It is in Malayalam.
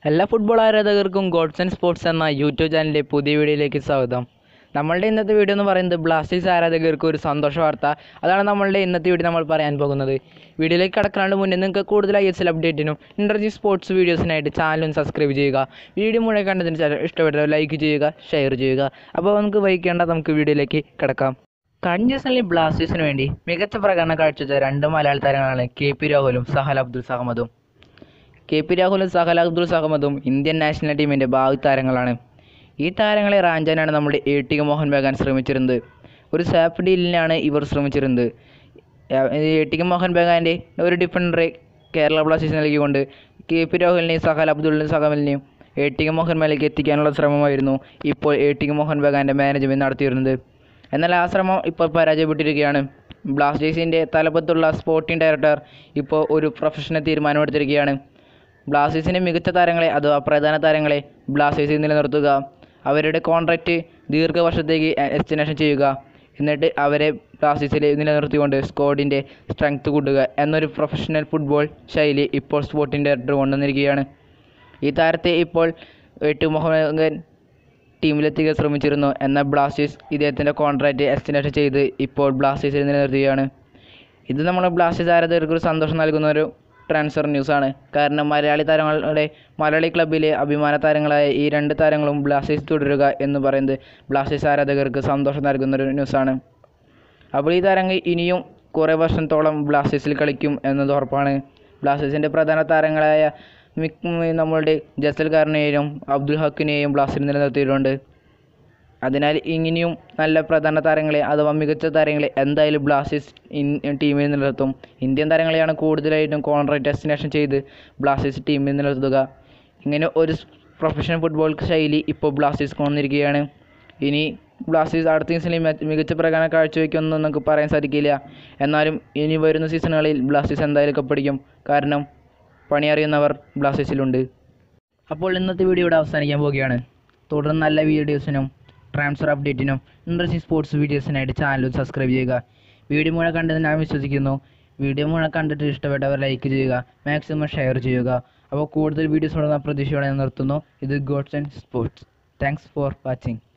എല്ലാ ഫുട്ബോൾ ആരാധകർക്കും ഗോഡ്സ് ആൻഡ് സ്പോർട്സ് എന്ന യൂട്യൂബ് ചാനലിലെ പുതിയ വീഡിയോയിലേക്ക് സ്വാഗതം നമ്മളുടെ ഇന്നത്തെ വീഡിയോ എന്ന് പറയുന്നത് ബ്ലാസ്റ്റേഴ്സ് ആരാധകർക്ക് ഒരു സന്തോഷ വാർത്ത അതാണ് നമ്മളുടെ ഇന്നത്തെ വീഡിയോ നമ്മൾ പറയാൻ പോകുന്നത് വീഡിയോയിലേക്ക് കടക്കാണ്ട് മുന്നേ നിങ്ങൾക്ക് കൂടുതൽ ഐ എസ് എൽ അപ്ഡേറ്റിനും ഇൻ്റർജി സ്പോർട്സ് വീഡിയോസിനായിട്ട് ചാനലും സബ്സ്ക്രൈബ് ചെയ്യുക വീഡിയോ മുഴുവൻ കണ്ടതിന് ശേഷം ഇഷ്ടപ്പെട്ട ലൈക്ക് ചെയ്യുക ഷെയർ ചെയ്യുക അപ്പോൾ നമുക്ക് വൈകിക്കേണ്ട നമുക്ക് വീഡിയോയിലേക്ക് കിടക്കാം കഴിഞ്ഞ സീസണിൽ ബ്ലാസ്റ്റേഴ്സിന് വേണ്ടി മികച്ച പ്രകടനം കാഴ്ചവെച്ച രണ്ട് മലയാളി താരങ്ങളാണ് കെ പി രാഹുലും സഹൽ അബ്ദുൾ സഹമദും കെ പി രാഹുലും സഹൽ അബ്ദുൾ സഹമദും ഇന്ത്യൻ നാഷണൽ ടീമിൻ്റെ ഭാവി താരങ്ങളാണ് ഈ താരങ്ങളെ റാഞ്ചാനാണ് നമ്മുടെ A T K Mohun Bagan ശ്രമിച്ചിരുന്നത് ഒരു സാഫ് ഡീലിനാണ് ഇവർ ശ്രമിച്ചിരുന്നത് എ ടി കെ മോഹൻ ബഗാൻ്റെ ഒരു ഡിഫൻഡറെ കേരള ബ്ലാസ്റ്റേഴ്സ് നൽകിക്കൊണ്ട് കെ പി രാഹുലിനെയും സഹൽ അബ്ദുളിനെയും സഹമലിനെയും എ ടി കെ മോഹൻ ബഗാനിലേക്ക് എത്തിക്കാനുള്ള ശ്രമമായിരുന്നു ഇപ്പോൾ എ ടി കെ മോഹൻ ബഗാൻ്റെ മാനേജ്മെൻറ്റ് നടത്തിയിരുന്നത് എന്നാൽ ആ ശ്രമം ഇപ്പോൾ പരാജയപ്പെട്ടിരിക്കുകയാണ് ബ്ലാസ്റ്റേഴ്സിൻ്റെ തലപ്പത്തുള്ള സ്പോർട്ടിംഗ് ഡയറക്ടർ ഇപ്പോൾ ഒരു പ്രൊഫഷണൽ തീരുമാനമെടുത്തിരിക്കുകയാണ് ബ്ലാസ്റ്റേഴ്സിൻ്റെ മികച്ച താരങ്ങളെ അഥവാ പ്രധാന താരങ്ങളെ ബ്ലാസ്റ്റേഴ്സിൽ നിലനിർത്തുക അവരുടെ കോൺട്രാക്റ്റ് ദീർഘവർഷത്തേക്ക് എക്സ്റ്റൻഷൻ ചെയ്യുക എന്നിട്ട് അവരെ ബ്ലാസ്റ്റേഴ്സിൽ നിലനിർത്തിക്കൊണ്ട് സ്ക്വാഡിൻ്റെ സ്ട്രെങ്ത് കൂട്ടുക എന്നൊരു പ്രൊഫഷണൽ ഫുട്ബോൾ ശൈലി ഇപ്പോൾ സ്പോർട്ടിംഗ് ഡയറക്ടർ കൊണ്ടുവന്നിരിക്കുകയാണ് ഈ താരത്തെ ഇപ്പോൾ എട്ട് മുഹമ്മദ് ടീമിലെത്തിക്കാൻ ശ്രമിച്ചിരുന്നു എന്നാൽ ബ്ലാസ്റ്റേഴ്സ് ഇദ്ദേഹത്തിൻ്റെ കോൺട്രാക്റ്റ് എക്സ്റ്റൻഷൻ ചെയ്ത് ഇപ്പോൾ ബ്ലാസ്റ്റേഴ്സിൽ നിലനിർത്തുകയാണ് ഇത് നമ്മുടെ ബ്ലാസ്റ്റേഴ്സ് ആരാധകർക്ക് ഒരു സന്തോഷം നൽകുന്ന ഒരു ട്രാൻസ്ഫർ ന്യൂസാണ് കാരണം മലയാളി താരങ്ങളുടെ മലയാളി ക്ലബ്ബിലെ അഭിമാന താരങ്ങളായ ഈ രണ്ട് താരങ്ങളും ബ്ലാസ്റ്റേഴ്സ് തുടരുക എന്ന് പറയുന്നത് ബ്ലാസ്റ്റേഴ്സ് ആരാധകർക്ക് സന്തോഷം നൽകുന്ന ഒരു ന്യൂസാണ് അപ്പോൾ ഈ താരങ്ങൾ ഇനിയും കുറേ വർഷത്തോളം ബ്ലാസ്റ്റേഴ്സിൽ കളിക്കും എന്നത് ഉറപ്പാണ് ബ്ലാസ്റ്റേഴ്സിൻ്റെ പ്രധാന താരങ്ങളായ മിക് നമ്മളുടെ ജസൽ കാരനെയും അബ്ദുൽ ഹക്കിനെയും ബ്ലാസ്റ്റേഴ്സിൽ നിലനിർത്തിയിട്ടുണ്ട് അതിനാൽ ഇങ്ങനെയും നല്ല പ്രധാന താരങ്ങളെ അഥവാ മികച്ച താരങ്ങളെ എന്തായാലും ബ്ലാസ്റ്റേഴ്സ് ടീമിൽ നിലനിർത്തും ഇന്ത്യൻ താരങ്ങളെയാണ് കൂടുതലായിട്ടും കോൺട്രാക്ട് ഡെസ്റ്റിനേഷൻ ചെയ്ത് ബ്ലാസ്റ്റേഴ്സ് ടീമിൽ നിലനിർത്തുക ഇങ്ങനെ ഒരു പ്രൊഫഷണൽ ഫുട്ബോൾ ശൈലി ഇപ്പോൾ ബ്ലാസ്റ്റേഴ്സ് കൊണ്ടിരിക്കുകയാണ് ഇനി ബ്ലാസ്റ്റേഴ്സ് അടുത്ത സീസണിൽ മികച്ച പ്രകടനം കാഴ്ചവെക്കുമെന്ന് നമുക്ക് പറയാൻ സാധിക്കില്ല എന്നാലും ഇനി വരുന്ന സീസണുകളിൽ ബ്ലാസ്റ്റേഴ്സ് എന്തായാലും കപ്പടിക്കും കാരണം പണിയറിയുന്നവർ ബ്ലാസ്റ്റേഴ്സിലുണ്ട് അപ്പോൾ ഇന്നത്തെ വീഡിയോ ഇവിടെ അവസാനിക്കാൻ പോവുകയാണ് തുടർന്ന് നല്ല വീഡിയോസിനും ട്രാൻസ്ഫർ അപ്ഡേറ്റിനും ഇൻട്രസ്റ്റിംഗ് സ്പോർട്സ് വീഡിയോസിനായിട്ട് ചാനൽ സബ്സ്ക്രൈബ് ചെയ്യുക വീഡിയോ മുഴുവൻ കണ്ടത് ഞാൻ വിശ്വസിക്കുന്നു വീഡിയോ മുഴുവൻ കണ്ടിട്ട് ഇഷ്ടപ്പെട്ടവർ ലൈക്ക് ചെയ്യുക മാക്സിമം ഷെയർ ചെയ്യുക അപ്പോൾ കൂടുതൽ വീഡിയോസ് ഉള്ള പ്രതീക്ഷയോടെ ഞാൻ നിർത്തുന്നു ഇത് gods and sports thanks for watching